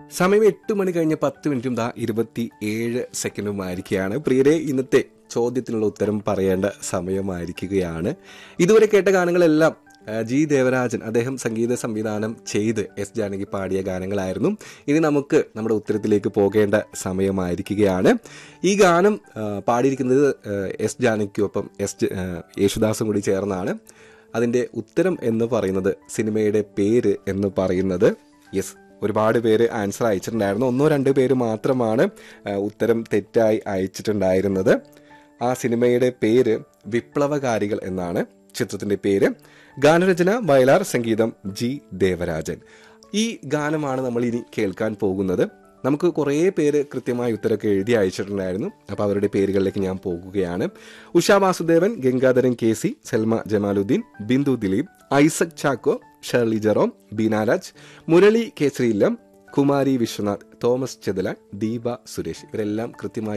സമയം എട്ട് മണി കഴിഞ്ഞ് പത്ത് മിനിറ്റും ദാ ഇരുപത്തി ഏഴ് സെക്കൻഡുമായിരിക്കുകയാണ് പ്രിയരെ ഇന്നത്തെ ചോദ്യത്തിനുള്ള ഉത്തരം പറയേണ്ട സമയമായിരിക്കുകയാണ് ഇതുവരെ കേട്ട ഗാനങ്ങളെല്ലാം ആ, ജി ദേവരാജൻ അദ്ദേഹം സംഗീത സംവിധാനം ചെയ്ത് എസ് ജാനകി പാടിയ ഗാനങ്ങളായിരുന്നു ഇനി നമുക്ക് നമ്മുടെ ഉത്തരത്തിലേക്ക് പോകേണ്ട സമയമായിരിക്കുകയാണ് ഈ ഗാനം ആ, പാടിയിരിക്കുന്നത് ആ, എസ് ജാനകിക്കൊപ്പം എസ് ജ- ആ, യേശുദാസും കൂടി ചേർന്നാണ് അതിൻ്റെ ഉത്തരം എന്ന് പറയുന്നത് സിനിമയുടെ പേര് എന്ന് പറയുന്നത് യെസ് ഒരുപാട് പേര് ആൻസർ അയച്ചിട്ടുണ്ടായിരുന്നു ഒന്നോ രണ്ടോ പേര് മാത്രമാണ് ആ, ഉത്തരം തെറ്റായി അയച്ചിട്ടുണ്ടായിരുന്നത് ആ സിനിമയുടെ പേര് വിപ്ലവകാരികൾ എന്നാണ് ചിത്രത്തിന്റെ പേര് ഗാനരചന വയലാർ സംഗീതം ജി ദേവരാജൻ ഈ ഗാനമാണ് നമ്മൾ ഇനി കേൾക്കാൻ പോകുന്നത് നമുക്ക് കുറേ പേര് കൃത്യമായ ഉത്തരമൊക്കെ എഴുതി അയച്ചിട്ടുണ്ടായിരുന്നു അപ്പോൾ അവരുടെ പേരുകളിലേക്ക് ഞാൻ പോകുകയാണ് ഉഷ വാസുദേവൻ ഗംഗാധരൻ കെ സി സൽമ ജമാലുദ്ദീൻ ബിന്ദു ദിലീപ് ഐസക് ചാക്കോ ഷെർലി ജെറോം ബീനാരാജ് മുരളി കേസരിയില്ലം കുമാരി വിശ്വനാഥ് തോമസ് ചെതല ദീപ സുരേഷ് ഇവരെല്ലാം കൃത്യമായി